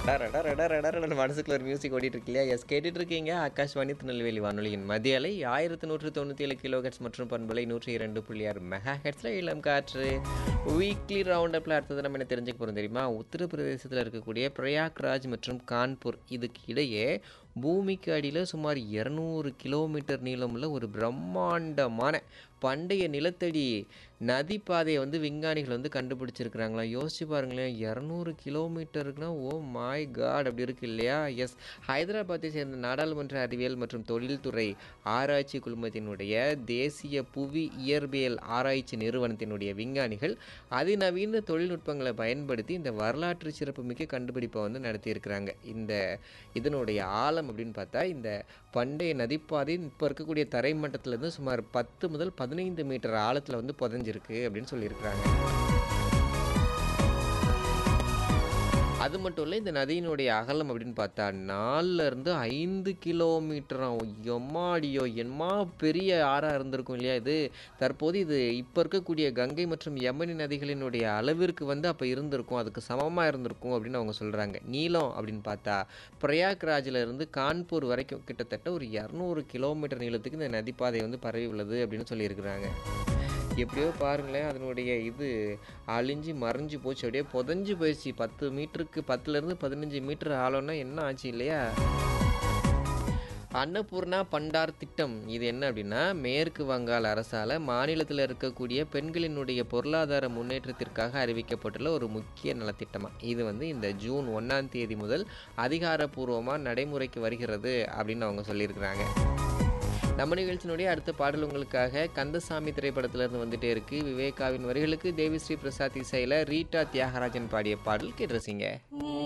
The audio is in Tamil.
டரடரடரடரடன்னு மனசுக்குள்ள ஒரு மியூசிக் ஓடிட்டு இருக்கு இல்லையா எஸ் கேட்டுட்டு இருக்கீங்க ஆகாஷ்வாணி திருநெல்வேலி வானொலியின் மதிய அலை ஆயிரத்தி நூற்று தொண்ணூற்றி ஏழு கிலோ ஹெட்ஸ் மற்றும் பண்பலை நூற்றி இரண்டு புள்ளி ஆறு மெகா ஹெட்ஸில் இளம் காற்று வீக்லி ரவுண்ட் அப்பில் அடுத்தது நம்ம என்ன தெரிஞ்சுக்க போகிறோம் தெரியுமா உத்தரப்பிரதேசத்தில் இருக்கக்கூடிய பிரயாக்ராஜ் மற்றும் கான்பூர் இதுக்கு இடையே பூமிக்கு அடியில் சுமார் இரநூறு கிலோமீட்டர் நீளமுள்ள ஒரு பிரம்மாண்டமான பண்டைய நிலத்தடி நதி பாதையை வந்து விஞ்ஞானிகள் வந்து கண்டுபிடிச்சிருக்கிறாங்களாம் யோசிச்சு பாருங்களேன் இரநூறு கிலோமீட்டருக்குனா ஓ மாய் காட் அப்படி இருக்கு இல்லையா எஸ் ஹைதராபாத்தை சேர்ந்த நாடாளுமன்ற அறிவியல் மற்றும் தொழில்துறை ஆராய்ச்சி குழுமத்தினுடைய தேசிய புவி இயற்பியல் ஆராய்ச்சி நிறுவனத்தினுடைய விஞ்ஞானிகள் அதிநவீன தொழில்நுட்பங்களை பயன்படுத்தி இந்த வரலாற்று சிறப்புமிக்க கண்டுபிடிப்பை வந்து நடத்தியிருக்கிறாங்க இந்த இதனுடைய ஆழம் அப்படின்னு பார்த்தா இந்த பண்டைய நதிப்பாதை இப்போ இருக்கக்கூடிய தரை மட்டத்திலேருந்து சுமார் பத்து முதல் பதினைந்து மீட்டர் ஆழத்தில் வந்து புதஞ்சிருக்கு அப்படின்னு சொல்லியிருக்கிறாங்க அது மட்டும் இல்லை இந்த நதியினுடைய அகலம் அப்படின்னு பார்த்தா நாலுல இருந்து ஐந்து கிலோமீட்டராம் எம்மாடியோ எம்மா பெரிய ஆறாக இருந்திருக்கும் இல்லையா இது தற்போது இது இப்போ இருக்கக்கூடிய கங்கை மற்றும் யமுனை நதிகளினுடைய அளவிற்கு வந்து அப்போ இருந்திருக்கும் அதுக்கு சமமாக இருந்திருக்கும் அப்படின்னு அவங்க சொல்கிறாங்க நீளம் அப்படின்னு பார்த்தா பிரயாக்ராஜில் இருந்து கான்பூர் வரைக்கும் கிட்டத்தட்ட ஒரு இரநூறு கிலோமீட்டர் நீளத்துக்கு இந்த நதிப்பாதை வந்து பரவி உள்ளது அப்படின்னு சொல்லியிருக்கிறாங்க எப்படியோ பாருங்களேன் அதனுடைய இது அழிஞ்சு மறைஞ்சு போச்சு அப்படியே புதஞ்சு போயிடுச்சு பத்து மீட்டருக்கு பத்துலேருந்து பதினஞ்சு மீட்டர் ஆழம்னா என்ன ஆச்சு இல்லையா அன்னபூர்ணா பண்டார் திட்டம் இது என்ன அப்படின்னா மேற்கு வங்காள அரசால் மாநிலத்தில் இருக்கக்கூடிய பெண்களினுடைய பொருளாதார முன்னேற்றத்திற்காக அறிவிக்கப்பட்டுள்ள ஒரு முக்கிய நலத்திட்டமாக இது வந்து இந்த ஜூன் ஒன்றாம் தேதி முதல் அதிகாரப்பூர்வமாக நடைமுறைக்கு வருகிறது அப்படின்னு அவங்க சொல்லியிருக்கிறாங்க நம்ம நிகழ்ச்சியினுடைய அடுத்த பாடல் உங்களுக்காக கந்தசாமி திரைப்படத்திலிருந்து வந்துட்டே இருக்கு விவேகாவின் வரிகளுக்கு தேவிஸ்ரீ பிரசாத் இசையில் ரீட்டா தியாகராஜன் பாடிய பாடல் கேட்டுருசிங்க